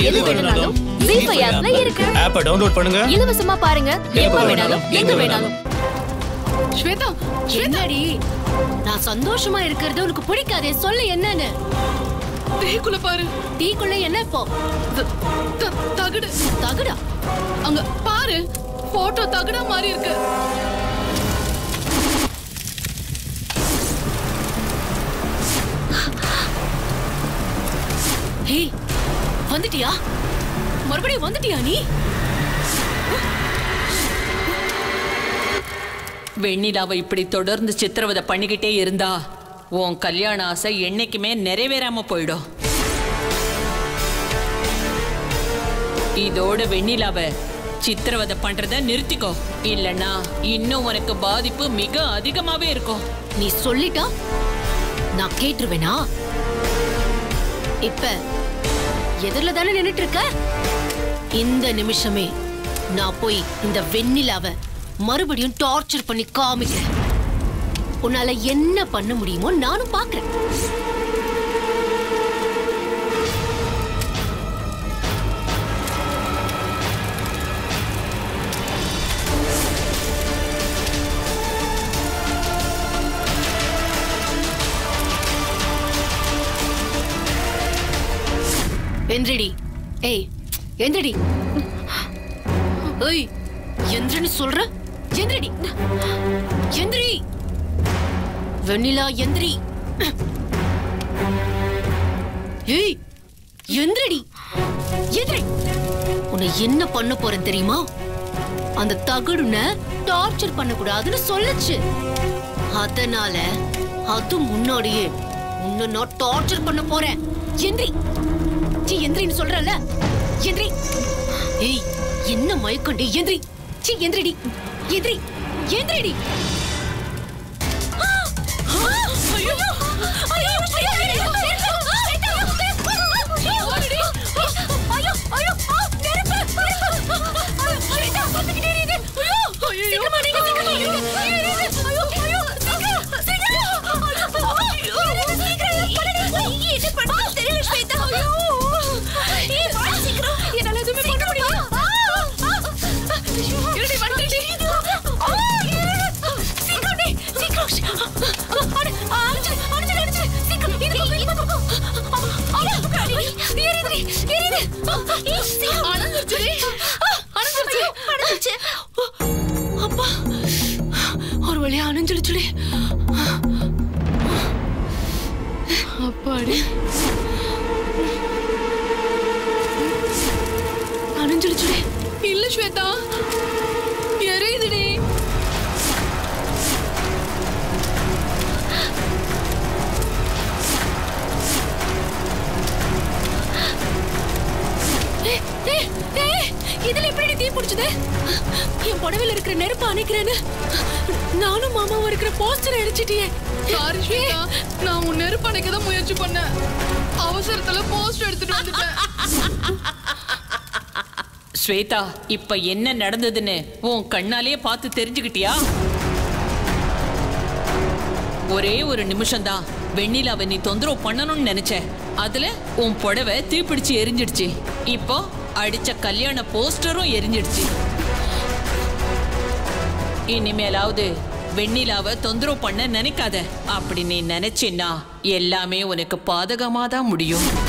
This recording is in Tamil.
எது வேணும்னாலும் ஜீ ஃபைவ் ஆப்ல இருக்கு ஆப்பை டவுன்லோட் பண்ணுங்க இலவசமா பாருங்க எப்ப வேணாலும் எங்க வேணாலும் ஸ்வேதா என்னடி நான் சந்தோஷமா இருக்கிறது உனக்கு பிடிக்காதே சொல்லு என்னன்னு தேக்குள்ள பாரு டீக்குள்ள என்ன இப்போ த- த- தகடு தகுடா அங்க பாரு போட்டோ தகடா மாதிரி இருக்கு ஹே வந்துட்டியா மறுபடியும் வந்துட்டியா நீ வெண்ணிலாவை இப்படி தொடர்ந்து சித்திரவதை பண்ணிக்கிட்டே இருந்தா உன் கல்யாண ஆசை என்னைக்குமே நிறைவேறாம போயிடும் இதோட வெண்ணிலாவை சித்திரவதை பண்றத நிறுத்திக்கோ இல்லனா இன்னும் உனக்கு பாதிப்பு மிக அதிகமாவே இருக்கும் நீ சொல்லிட்டா நான் கேட்டுருவேனா இப்ப எதிரில தானே நின்னுட்டு இருக்க இந்த நிமிஷமே நான் போய் இந்த வெண்ணிலாவை மறுபடியும் டார்ச்சர் பண்ணி காமிக்கிறேன் உன்னால என்ன பண்ண முடியுமோ நானும் பாக்குறேன் எந்திரடி ஏய் எந்திரடி ஏய் எந்திரன்னு சொல்ற எந்திரடி எந்திரி வெண்ணிலா எந்திரி ஏய் எந்திரடி எந்திரி உன்னை என்ன பண்ண போறேன் தெரியுமா அந்த தகடுன டார்ச்சர் பண்ணக்கூடாதுன்னு சொல்லுச்சு அதனால அது முன்னாடியே உன்னை நான் டார்ச்சர் பண்ண போறேன் எந்திரி சி எந்திரின்னு சொல்றல எந்திரி ஏய் என்ன மயக்கண்டி எந்திரி சி எந்திரிடி எந்திரி எந்திரிடி ஆ! ஆ! ஐயோ! ஐயோ! ஐயோ! ஐயோ! ஓடுடி! ஐயோ! ஐயோ! ஆ! நெருப்பு! நெருப்பு! ஐயோ! ஸ்வேதா, வந்துக்கிட்டே இரு. ஐயோ! சீக்கிரமா நீங்க, சீக்கிரமா நீங்க. ஐயோ! ஐயோ! சீக்கிரம்! சீக்கிரம்! ஐயோ! ஐயோ! சீக்கிரம்! பண்ணுடி. நீ என்ன பண்றது தெரியல, ஸ்வேதா. ஐயோ! ஏய், வா, சீக்கிரம். என்னால எதுவுமே பண்ண முடியல. இருடி, வந்துடி. ஆ, இரு. சீக்கிரம் டி, சீக்கிரம். அட, அடிச்சிடு, அடிச்சிடு, அடிச்சிடு. சீக்கிரம், இந்த பக்கம், இந்த பக்கம். ஐயா, அடி, ஏறிடுடி, ஏறிடு. ஏய், சீக்கிரம். அணைஞ்சிருச்சுடி. அணைஞ்சிருச்சு. அணைஞ்சிருச்சு. அப்பா ஒரு வழியா அணைஞ்சிடுச்சுடி அப்பாடி அணைஞ்சிடுச்சுடி இல்ல ஸ்வேதா எரியுதுடி ஏய், ஏய், ஏய், இதுல எப்படி தீ பிடிச்சது என் புடவையில இருக்கிற நெருப்பு அணைக்கிறேன்னு நானும் மாமாவும் இருக்கிற போஸ்டர் எரிச்சிட்டியே சாரி ஸ்வேதா நான் உன் நெருப்பணைக்க தான் முயற்சி பண்ணேன் அவசரத்துல போஸ்ட் எடுத்துட்டு வந்துட்டேன் ஸ்வேதா இப்ப என்ன நடந்ததுன்னு உன் கண்ணாலே பார்த்து தெரிஞ்சுக்கிட்டியா ஒரே ஒரு நிமிஷம்தான் வெண்ணிலாவை நீ தொந்தரவு பண்ணணும்னு நினைச்ச அதுல உன் புடவை தீப்பிடிச்சு எரிஞ்சிடுச்சு இப்போ அடிச்ச கல்யாண போஸ்டரும் எரிஞ்சிடுச்சு இனிமேலாவது வெண்ணிலாவை தொந்தரவு பண்ண நினைக்காத அப்படி நீ நினைச்சின்னா எல்லாமே உனக்கு பாதகமா தான் முடியும்